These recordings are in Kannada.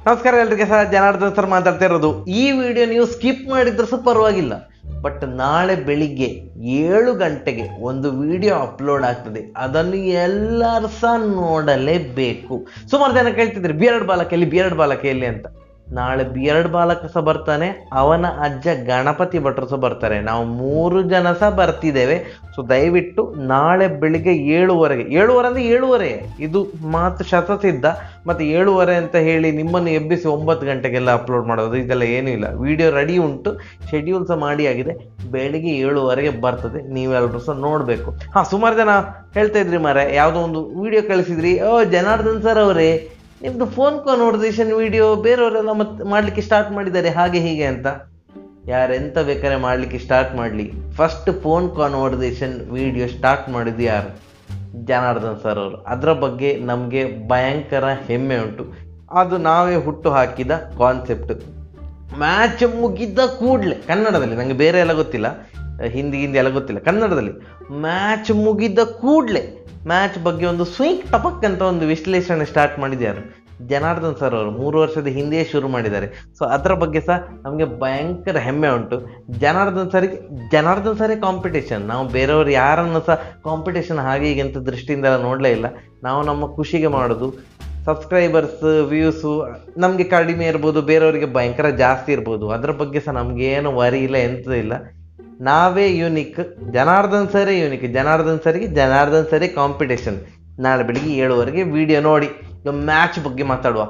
ನಮಸ್ಕಾರ ಎಲ್ರಿಗೆ ಸಹ ಜನಾರ್ದನ್ ಸರ್ ಮಾತಾಡ್ತಾ ಇರೋದು ಈ ವಿಡಿಯೋ ನೀವು ಸ್ಕಿಪ್ ಮಾಡಿದ್ರು ಸಹ ಪರವಾಗಿಲ್ಲ ಬಟ್ ನಾಳೆ ಬೆಳಿಗ್ಗೆ ಏಳು ಗಂಟೆಗೆ ಒಂದು ವಿಡಿಯೋ ಅಪ್ಲೋಡ್ ಆಗ್ತದೆ ಅದನ್ನು ಎಲ್ಲರೂ ಸಹ ನೋಡಲೇಬೇಕು ಸುಮಾರು ಜನ ಕೇಳ್ತಿದ್ರು ಬಿಯರ್ಡ್ ಬಾಲಕ ಎಲ್ಲಿ ಬಿಯರ್ಡ್ ಬಾಲಕ ಎಲ್ಲಿ ಅಂತ ನಾಳೆ ಬಿಯರ್ಡ್ ಬಾಲಕ ಸಹ ಬರ್ತಾನೆ ಅವನ ಅಜ್ಜ ಗಣಪತಿ ಭಟ್ರು ಸಹ ಬರ್ತಾರೆ ನಾವು ಮೂರು ಜನ ಸಹ ಬರ್ತಿದ್ದೇವೆ ಸೊ ದಯವಿಟ್ಟು ನಾಳೆ ಬೆಳಿಗ್ಗೆ ಏಳುವರೆಗೆ ಏಳುವರೆ ಅಂದ್ರೆ ಏಳುವರೆ ಇದು ಮಾತು ಶತಸಿದ್ಧ ಮತ್ತೆ ಏಳುವರೆ ಅಂತ ಹೇಳಿ ನಿಮ್ಮನ್ನು ಎಬ್ಬಿಸಿ ಒಂಬತ್ತು ಗಂಟೆಗೆಲ್ಲ ಅಪ್ಲೋಡ್ ಮಾಡೋದು ಇದೆಲ್ಲ ಏನೂ ಇಲ್ಲ ವಿಡಿಯೋ ರೆಡಿ ಉಂಟು ಶೆಡ್ಯೂಲ್ ಸಹ ಮಾಡಿ ಆಗಿದೆ ಬೆಳಿಗ್ಗೆ ಏಳುವರೆಗೆ ಬರ್ತದೆ ನೀವೆಲ್ಲರೂ ಸಹ ನೋಡಬೇಕು ಹಾಂ ಸುಮಾರು ಜನ ಹೇಳ್ತಾ ಇದ್ರಿ ಮಾರೆ ಯಾವುದೋ ಒಂದು ವಿಡಿಯೋ ಕಳಿಸಿದ್ರಿ ಓ ಜನಾರ್ದನ್ ಸರ್ ಅವರೇ ನಿಮ್ದು ಫೋನ್ ಕಾನ್ವರ್ಸೇಷನ್ ವಿಡಿಯೋ ಬೇರೆಯವರೆಲ್ಲ ಮತ್ತೆ ಮಾಡ್ಲಿಕ್ಕೆ ಸ್ಟಾರ್ಟ್ ಮಾಡಿದ್ದಾರೆ ಹಾಗೆ ಹೀಗೆ ಅಂತ ಯಾರೆಂತ ಬೇಕಾದ್ರೆ ಮಾಡ್ಲಿಕ್ಕೆ ಸ್ಟಾರ್ಟ್ ಮಾಡಲಿ first phone conversation video start ಮಾಡಿದ್ದು ಯಾರು ಜನಾರ್ದನ್ ಸರ್ ಅವರು ಅದರ ಬಗ್ಗೆ ನಮಗೆ ಭಯಂಕರ ಹೆಮ್ಮೆ ಉಂಟು ಅದು ನಾವೇ ಹುಟ್ಟು ಹಾಕಿದ ಕಾನ್ಸೆಪ್ಟ್ ಮ್ಯಾಚ್ ಮುಗಿದ ಕೂಡಲೇ ಕನ್ನಡದಲ್ಲಿ ನನಗೆ ಬೇರೆ ಎಲ್ಲ ಗೊತ್ತಿಲ್ಲ ಹಿಂದಿ ಹಿಂದಿ ಎಲ್ಲ ಗೊತ್ತಿಲ್ಲ ಕನ್ನಡದಲ್ಲಿ ಮ್ಯಾಚ್ ಮುಗಿದ ಕೂಡಲೇ ಮ್ಯಾಚ್ ಬಗ್ಗೆ ಒಂದು ಸ್ವೀಕ್ ಟಪಕ್ ಅಂತ ಒಂದು ವಿಶ್ಲೇಷಣೆ ಸ್ಟಾರ್ಟ್ ಮಾಡಿದ್ಯಾರು ಜನಾರ್ದನ್ ಸರ್ ಅವರು ಮೂರು ವರ್ಷದ ಹಿಂದೆಯೇ ಶುರು ಮಾಡಿದ್ದಾರೆ ಸೊ ಅದರ ಬಗ್ಗೆ ಸಹ ನಮಗೆ ಭಯಂಕರ ಹೆಮ್ಮೆ ಉಂಟು ಜನಾರ್ದನ್ ಸರಿಗೆ ಜನಾರ್ದನ್ ಸರೇ ಕಾಂಪಿಟೇಷನ್ ನಾವು ಬೇರೆಯವರು ಯಾರನ್ನು ಸಹ ಕಾಂಪಿಟೇಷನ್ ಹಾಗೆ ಹೀಗೆ ಅಂತ ದೃಷ್ಟಿಯಿಂದ ಎಲ್ಲ ನೋಡಲೇ ಇಲ್ಲ ನಾವು ನಮ್ಮ ಖುಷಿಗೆ ಮಾಡೋದು ಸಬ್ಸ್ಕ್ರೈಬರ್ಸ್ ವ್ಯೂಸು ನಮಗೆ ಕಡಿಮೆ ಇರ್ಬೋದು ಬೇರೆಯವರಿಗೆ ಭಯಂಕರ ಜಾಸ್ತಿ ಇರ್ಬೋದು ಅದರ ಬಗ್ಗೆ ಸಹ ನಮ್ಗೆ ಏನು ವರಿ ಇಲ್ಲ ಎಂಥದ್ದು ಇಲ್ಲ ನಾವೇ ಯೂನಿಕ್ ಜನಾರ್ದನ್ ಸರೇ ಯೂನಿಕ್ ಜನಾರ್ದನ್ ಸರಿಗೆ ಜನಾರ್ದನ್ ಸರಿ ಕಾಂಪಿಟೇಷನ್ ನಾಳೆ ಬೆಳಿಗ್ಗೆ ಏಳುವರೆಗೆ ವಿಡಿಯೋ ನೋಡಿ ಈಗ ಮ್ಯಾಚ್ ಬಗ್ಗೆ ಮಾತಾಡುವ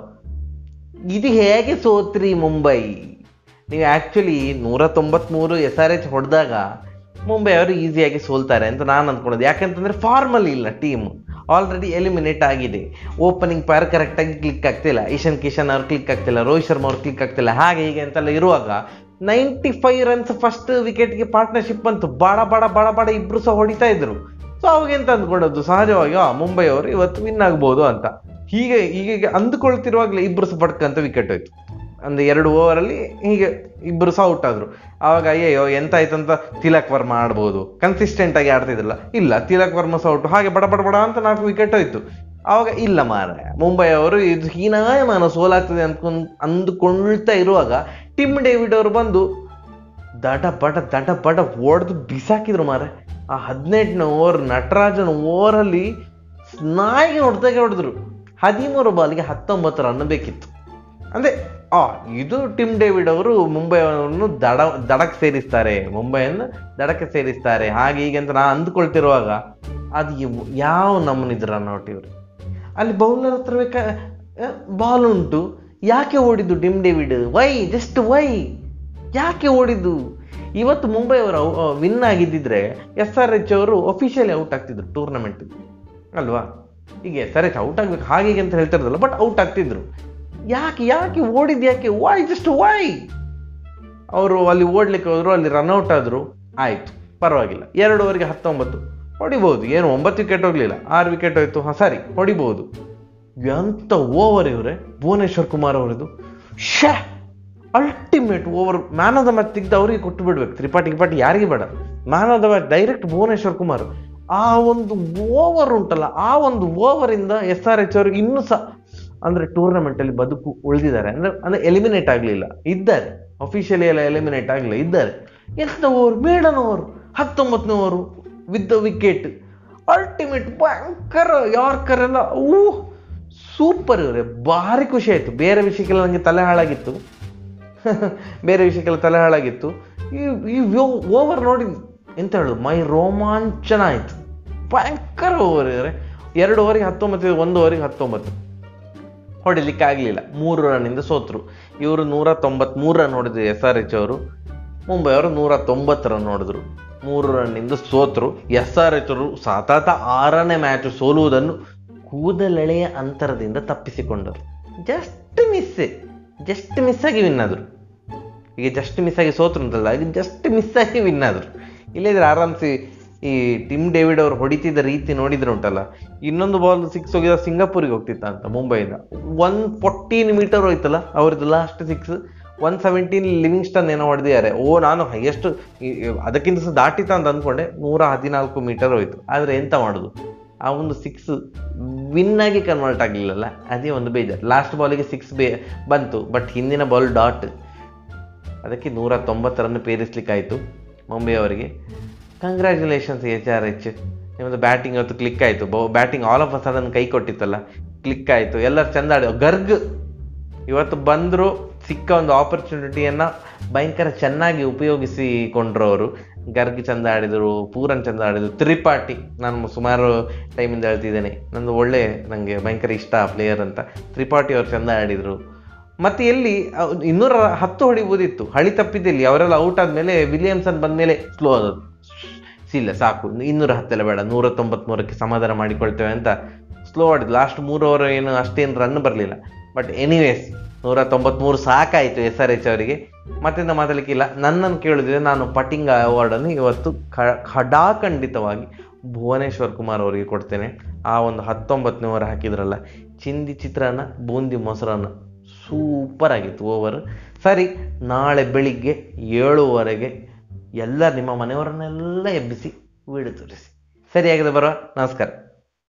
ಇದು ಹೇಗೆ ಸೋತ್ರಿ ಮುಂಬೈ ನೀವು ಆ್ಯಕ್ಚುಲಿ ನೂರ ತೊಂಬತ್ಮೂರು ಎಸ್ ಆರ್ ಎಚ್ ಹೊಡೆದಾಗ ಮುಂಬೈ ಅವರು ಈಸಿಯಾಗಿ ಸೋಲ್ತಾರೆ ಅಂತ ನಾನು ಅಂದ್ಕೊಳ್ಳೋದು ಯಾಕಂತಂದರೆ ಫಾರ್ಮಲ್ ಇಲ್ಲ ಟೀಮ್ ಆಲ್ರೆಡಿ ಎಲಿಮಿನೇಟ್ ಆಗಿದೆ ಓಪನಿಂಗ್ ಪೈರ್ ಕರೆಕ್ಟಾಗಿ ಕ್ಲಿಕ್ ಆಗ್ತಿಲ್ಲ ಈಶಾನ್ ಕಿಶನ್ ಅವ್ರು ಕ್ಲಿಕ್ ಆಗ್ತಿಲ್ಲ ರೋಹಿತ್ ಶರ್ಮಾ ಅವ್ರು ಕ್ಲಿಕ್ ಆಗ್ತಿಲ್ಲ ಹಾಗೆ ಹೀಗೆ ಅಂತೆಲ್ಲ ಇರುವಾಗ ನೈಂಟಿ ಫೈವ್ ರನ್ಸ್ ಫಸ್ಟ್ ವಿಕೆಟ್ಗೆ ಪಾರ್ಟ್ನರ್ಶಿಪ್ ಬಂತು ಬಾಡ ಬಾಡ ಬಾಡ ಬಾಡ ಇಬ್ರು ಸಹ ಹೊಡಿತಾ ಇದ್ರು ಸೊ ಅವಾಗ ಎಂತ ಅಂದ್ಕೊಳ್ಳೋದು ಸಹಜವಾಗಿ ಆ ಮುಂಬೈ ಅವರು ಇವತ್ತು ವಿನ್ ಆಗ್ಬೋದು ಅಂತ ಹೀಗೆ ಹೀಗೆ ಅಂದುಕೊಳ್ತಿರುವಾಗಲೇ ಇಬ್ರು ಸಹ ಬಡ್ಕಂತ ವಿಕೆಟ್ ಹೋಯ್ತು ಒಂದು ಎರಡು ಓವರಲ್ಲಿ ಹೀಗೆ ಇಬ್ಬರು ಸಹ ಔಟ್ ಆದ್ರು ಆವಾಗ ಅಯ್ಯಯ್ಯೋ ಎಂತ ಆಯ್ತಂತ ತಿಲಕ್ ವರ್ಮ ಆಡ್ಬೋದು ಕನ್ಸಿಸ್ಟೆಂಟ್ ಆಗಿ ಆಡ್ತಿದ್ರಲ್ಲ ಇಲ್ಲ ತಿಲಕ್ ವರ್ಮ ಸಹ ಔಟ್ ಹಾಗೆ ಬಡ ಬಡ ಬಡ ಅಂತ ನಾಲ್ಕು ವಿಕೆಟ್ ಹೋಯ್ತು ಆವಾಗ ಇಲ್ಲ ಮಾರ ಮುಂಬೈ ಅವರು ಇದು ಹೀನಾಯಮಾನ ಸೋಲಾಗ್ತದೆ ಅಂದ್ಕೊಂಡು ಅಂದುಕೊಳ್ತಾ ಇರುವಾಗ ಟಿಮ್ ಡೇವಿಡ್ ಅವರು ಬಂದು ದಡ ಬಡ ದಡ ಬಡ ಹೊಡೆದು ಬಿಸಾಕಿದ್ರು ಮಾರೆ ಆ ಹದಿನೆಂಟನೇ ಓವರ್ ನಟರಾಜನ ಓವರಲ್ಲಿ ನಾಯಿಗೆ ಹೊಡೆದಾಗೆ ಹೊಡೆದ್ರು ಹದಿಮೂರು ಬಾಲ್ಗೆ ಹತ್ತೊಂಬತ್ತು ರನ್ ಬೇಕಿತ್ತು ಅಂದರೆ ಆ ಇದು ಟಿಮ್ ಡೇವಿಡ್ ಅವರು ಮುಂಬೈಯನ್ನು ದಡ ದಡಕ್ಕೆ ಸೇರಿಸ್ತಾರೆ ಮುಂಬೈಯನ್ನು ದಡಕ್ಕೆ ಸೇರಿಸ್ತಾರೆ ಹಾಗೆ ಹೀಗೆ ಅಂತ ನಾನು ಅಂದ್ಕೊಳ್ತಿರುವಾಗ ಅದು ಇವ್- ಯಾವ ನಮ್ಮನಿದ್ರು ರನ್ಔಟ್ ಇವರು ಅಲ್ಲಿ ಬೌಲರ್ ಹತ್ರ ಬೇಕಾ ಬಾಲ್ ಉಂಟು ಯಾಕೆ ಓಡಿದ್ದು Tim David why just why ಯಾಕೆ ಓಡಿದ್ದು ಇವತ್ತು ಮುಂಬೈ ಅವರು ವಿನ್ ಆಗಿದ್ದಿದ್ರೆ ಎಸ್ ಆರ್ ಎಚ್ ಅವರು ಅಫಿಷಿಯಲಿ ಔಟ್ ಆಗ್ತಿದ್ರು ಟೂರ್ನಮೆಂಟ್ ಅಲ್ವಾ ಈಗ ಎಸ್ ಆರ್ ಎಚ್ ಔಟ್ ಆಗ್ಬೇಕು ಹಾಗೆ ಹೀಗೆ ಅಂತ ಹೇಳ್ತಿರೋದಲ್ಲ ಬಟ್ ಔಟ್ ಆಗ್ತಿದ್ರು ಯಾಕೆ ಯಾಕೆ ಓಡಿದ್ ಯಾಕೆ ವೈ ಜಸ್ಟ್ ವೈ ಅವರು ಅಲ್ಲಿ ಓಡ್ಲಿಕ್ಕೆ ಹೋದ್ರು ಅಲ್ಲಿ ರನ್ಔಟ್ ಆದ್ರು ಆಯ್ತು ಪರವಾಗಿಲ್ಲ ಎರಡು ಓವರ್ಗೆ ಹತ್ತೊಂಬತ್ತು ಹೊಡಿಬಹುದು ಏನು ಒಂಬತ್ತು ವಿಕೆಟ್ ಹೋಗ್ಲಿಲ್ಲ ಆರು ವಿಕೆಟ್ ಹೋಯ್ತು ಹಾಂ ಸರಿ ಹೊಡಿಬಹುದು ಎಂತ ಓವರ್ ಇವರೇ ಭುವನೇಶ್ವರ್ ಕುಮಾರ್ ಅವರದು ಶ್ಯಾ ultimate over man of the match ತೆಗೆದು ಅವರಿಗೆ ಕೊಟ್ಟು ಬಿಡ್ಬೇಕು ತ್ರಿಪಾಠಿ ಗಿಪಾಟಿ ಯಾರಿಗೆ ಬೇಡ man of the match direct Bhuvneshwar Kumar ಆ ಒಂದು ಓವರ್ ಉಂಟಲ್ಲ ಆ ಒಂದು ಓವರಿಂದ ಎಸ್ ಆರ್ ಎಚ್ ಅವ್ರಿಗೆ ಇನ್ನೂ ಸಹ ಅಂದ್ರೆ ಟೂರ್ನಮೆಂಟ್ ಅಲ್ಲಿ ಬದುಕು ಉಳಿದಿದ್ದಾರೆ ಅಂದ್ರೆ ಅಂದ್ರೆ ಎಲಿಮಿನೇಟ್ ಆಗಲಿಲ್ಲ ಇದ್ದಾರೆ ಅಫಿಷಿಯಲಿ ಎಲ್ಲ ಎಲಿಮಿನೇಟ್ ಆಗಲಿಲ್ಲ ಇದ್ದಾರೆ ಎಂತ ಓವರ್ ಮೇಡನ್ ಓವರ್ ಹತ್ತೊಂಬತ್ತನೇ over with the wicket ultimate ಭಯಂಕರ ಯಾರ್ಕರ್ ಎಲ್ಲ ಊ ಸೂಪರ್ ಇವರೇ ಭಾರಿ ಖುಷಿ ಆಯಿತು ಬೇರೆ ವಿಷಯಕ್ಕೆಲ್ಲ ನನಗೆ ತಲೆ ಹಾಳಾಗಿತ್ತು ಬೇರೆ ವಿಷಯಕ್ಕೆಲ್ಲ ತಲೆ ಹಾಳಾಗಿತ್ತು ಈ ಈ ಓವರ್ ನೋಡಿ ಎಂತ ಹೇಳೋದು ಮೈ ರೋಮಾಂಚನ ಆಯಿತು ಭಯಂಕರ ಓವರ್ ಇವರೇ ಎರಡು ಓವರಿಗೆ ಹತ್ತೊಂಬತ್ತು ಒಂದು ಓವರಿಗೆ ಹತ್ತೊಂಬತ್ತು ಹೊಡಿಲಿಕ್ಕೆ ಆಗಲಿಲ್ಲ ಮೂರು ರನ್ನಿಂದ ಸೋತರು ಇವರು ನೂರ ತೊಂಬತ್ಮೂರು ರನ್ ಹೊಡೆದ್ರು ಎಸ್ ಆರ್ ಎಚ್ ಅವರು ಮುಂಬೈ ಅವರು ನೂರ ತೊಂಬತ್ತು ರನ್ ಹೊಡೆದ್ರು ಮೂರು ರನ್ನಿಂದ ಸೋತರು ಎಸ್ ಆರ್ ಎಚ್ ಅವರು ಸತತ ಆರನೇ ಮ್ಯಾಚ್ ಸೋಲುವುದನ್ನು ಕೂದಲೆಳೆಯ ಅಂತರದಿಂದ ತಪ್ಪಿಸಿಕೊಂಡರು ಜಸ್ಟ್ ಮಿಸ್ಸೇ ಜಸ್ಟ್ ಮಿಸ್ ಆಗಿ ವಿನ್ ಆದರು ಈಗ ಜಸ್ಟ್ ಮಿಸ್ ಆಗಿ ಸೋತರು ಅಂತಲ್ಲ ಈಗ ಜಸ್ಟ್ ಮಿಸ್ ಆಗಿ ವಿನ್ ಆದರು ಇಲ್ಲದಿದ್ರೆ ಆರಾಮ್ಸಿ ಈ ಟಿಮ್ ಡೇವಿಡ್ ಅವರು ಹೊಡಿತಿದ್ದ ರೀತಿ ನೋಡಿದ್ರೆ ಉಂಟಲ್ಲ ಇನ್ನೊಂದು ಬಾಲ್ ಸಿಕ್ಸ್ ಹೋಗಿದ ಸಿಂಗಾಪುರಿಗೆ ಹೋಗ್ತಿತ್ತ ಅಂತ ಮುಂಬೈಯಿಂದ ಒನ್ ಫೋರ್ಟೀನ್ ಮೀಟರ್ ಹೋಯ್ತಲ್ಲ ಅವ್ರದ್ದು last six one seventeen Livingstone ಏನೋ ಹೊಡೆದಿದ್ದಾರೆ ಓ ನಾನು ಹೈಯೆಸ್ಟ್ ಅದಕ್ಕಿಂತ ಸಹ ದಾಟಿತ ಅಂತ ಅಂದ್ಕೊಂಡೆ ನೂರ ಹದಿನಾಲ್ಕು ಮೀಟರ್ ಹೋಯ್ತು ಆದರೆ ಎಂತ ಮಾಡೋದು ಆ ಒಂದು ಸಿಕ್ಸ್ ವಿನ್ ಆಗಿ ಕನ್ವರ್ಟ್ ಆಗಲಿಲ್ಲಲ್ಲ ಅದೇ ಒಂದು ಬೇಜಾರು ಲಾಸ್ಟ್ ಬಾಲಿಗೆ ಸಿಕ್ಸ್ ಬೇ ಬಂತು ಬಟ್ ಹಿಂದಿನ ಬಾಲ್ ಡಾಟ್ ಅದಕ್ಕೆ ನೂರ ತೊಂಬತ್ತರನ್ನು ಪೇರಿಸ್ಲಿಕ್ಕಾಯಿತು ಮುಂಬೈ ಅವರಿಗೆ ಕಂಗ್ರ್ಯಾಚುಲೇಷನ್ಸ್ ಎಚ್ ಆರ್ ಎಚ್ ನಿಮ್ಮದು ಬ್ಯಾಟಿಂಗ್ ಇವತ್ತು ಕ್ಲಿಕ್ ಆಯಿತು ಬ್ಯಾಟಿಂಗ್ ಆಲ್ ಆಫ್ ಅಸ್ ಅದನ್ನು ಕೈ ಕೊಟ್ಟಿತ್ತಲ್ಲ ಕ್ಲಿಕ್ ಆಯಿತು ಎಲ್ಲರೂ ಚಂದ ಆಡಿ ಗರ್ಗ್ ಇವತ್ತು ಬಂದರು ಸಿಕ್ಕ ಒಂದು ಆಪರ್ಚುನಿಟಿಯನ್ನು ಭಯಂಕರ ಚೆನ್ನಾಗಿ ಉಪಯೋಗಿಸಿಕೊಂಡ್ರು ಅವರು ಗರ್ಗ್ ಚಂದ ಆಡಿದರು ಪೂರನ್ ಚಂದ ಆಡಿದರು ತ್ರಿಪಾಠಿ ನಾನು ಸುಮಾರು ಟೈಮಿಂದ ಹೇಳ್ತಿದ್ದೇನೆ ನಂದು ಒಳ್ಳೆ ನನಗೆ ಭಯಂಕರ ಇಷ್ಟ ಆ ಪ್ಲೇಯರ್ ಅಂತ ತ್ರಿಪಾಠಿ ಅವರು ಚಂದ ಆಡಿದರು ಮತ್ತೆ ಎಲ್ಲಿ ಅವ್- ಇನ್ನೂರ ಹತ್ತು ಹೊಡಿಬೋದಿತ್ತು ಹಳಿ ತಪ್ಪಿದ್ದಲ್ಲಿ ಅವರೆಲ್ಲ ಔಟ್ ಆದಮೇಲೆ ವಿಲಿಯಮ್ಸನ್ ಬಂದಮೇಲೆ ಸ್ಲೋ ಆದದ್ದು ಇಲ್ಲ ಸಾಕು ಇನ್ನೂರ ಹತ್ತೆಲ್ಲ ಬೇಡ ನೂರ ತೊಂಬತ್ಮೂರಕ್ಕೆ ಸಮಾಧಾನ ಮಾಡಿಕೊಳ್ತೇವೆ ಅಂತ ಸ್ಲೋ ಆಡಿದ್ದು ಲಾಸ್ಟ್ ಮೂರು ಓವರ್ ಏನು ಅಷ್ಟೇನು ರನ್ ಬರಲಿಲ್ಲ ಬಟ್ ಎನಿವೇಸ್ ನೂರ ತೊಂಬತ್ಮೂರು ಸಾಕಾಯಿತು ಎಸ್ ಆರ್ ಎಚ್ ಅವರಿಗೆ ಮತ್ತಿಂದ ಮಾತಾಡಲಿಕ್ಕಿಲ್ಲ ನನ್ನನ್ನು ಕೇಳಿದ್ರೆ ನಾನು ಪಟಿಂಗ ಅವಾರ್ಡನ್ನು ಇವತ್ತು ಕ ಖಡಾಖಂಡಿತವಾಗಿ ಭುವನೇಶ್ವರ್ ಕುಮಾರ್ ಅವರಿಗೆ ಕೊಡ್ತೇನೆ ಆ ಒಂದು ಹತ್ತೊಂಬತ್ತನೇ ಓವರ್ ಹಾಕಿದ್ರಲ್ಲ ಚಿಂದಿ ಚಿತ್ರಾನ್ನ ಬೂಂದಿ ಮೊಸರನ್ನ ಸೂಪರ್ ಆಗಿತ್ತು ಓವರ್ ಸರಿ ನಾಳೆ ಬೆಳಿಗ್ಗೆ ಏಳುವರೆಗೆ ಎಲ್ಲ ನಿಮ್ಮ ಮನೆಯವರನ್ನೆಲ್ಲ ಎಬ್ಬಿಸಿ ವಿಡಿಯೋ ತೋರಿಸಿ ಸರಿಯಾಗಿದೆ ಬರುವ ನಮಸ್ಕಾರ